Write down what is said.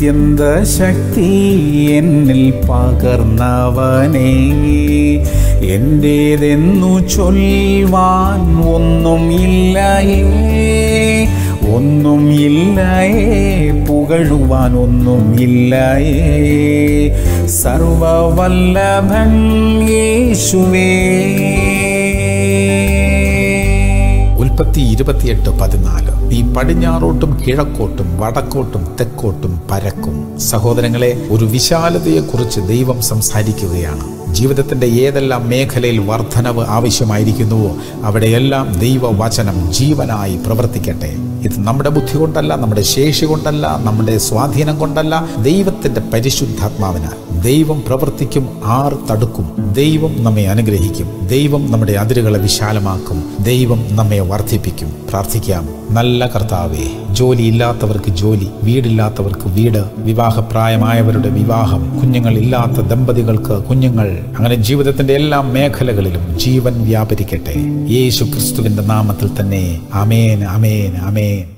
അത്യന്ത ശക്തി എന്നിൽ പകർന്നവനേ എന്റേതെന്നു ചൊല്ലുവാൻ ഒന്നും ഇല്ലയേ ഒന്നും ഇല്ലയേ പുകഴുവാൻ ഒന്നും ഇല്ലയേ സർവവല്ലഭൻ യേശുവേ ഉൽപ്പത്തി ഇരുപത്തിയെട്ട് പതിനാല് ഈ പടിഞ്ഞാറോട്ടും കിഴക്കോട്ടും വടക്കോട്ടും തെക്കോട്ടും പരക്കും സഹോദരങ്ങളെ ഒരു വിശാലതയെക്കുറിച്ച് ദൈവം സംസാരിക്കുകയാണ് ജീവിതത്തിന്റെ ഏതെല്ലാം മേഖലയിൽ വർധനവ് ആവശ്യമായിരിക്കുന്നുവോ അവിടെയെല്ലാം ദൈവവചനം ജീവനായി പ്രവർത്തിക്കട്ടെ ഇത് നമ്മുടെ ബുദ്ധി കൊണ്ടല്ല നമ്മുടെ ശേഷി കൊണ്ടല്ല നമ്മുടെ സ്വാധീനം കൊണ്ടല്ല ദൈവത്തിന്റെ പരിശുദ്ധാത്മാവിനാൽ ദൈവം പ്രവർത്തിക്കും ആർ തടുക്കും ദൈവം നമ്മെ അനുഗ്രഹിക്കും ദൈവം നമ്മുടെ അതിരുകളെ വിശാലമാക്കും ദൈവം നമ്മെ വർദ്ധിപ്പിക്കും പ്രാർത്ഥിക്കാം നല്ല കർത്താവേ ജോലിയില്ലാത്തവർക്ക് ജോലി വീടില്ലാത്തവർക്ക് വീട് വിവാഹപ്രായമായവരുടെ വിവാഹം കുഞ്ഞുങ്ങളില്ലാത്ത ദമ്പതികൾക്ക് കുഞ്ഞുങ്ങൾ അങ്ങനെ ജീവിതത്തിന്റെ എല്ലാ മേഖലകളിലും ജീവൻ വ്യാപരിക്കട്ടെ യേശു ക്രിസ്തുവിന്റെ നാമത്തിൽ തന്നെ അമേൻ അമേൻ അമേൻ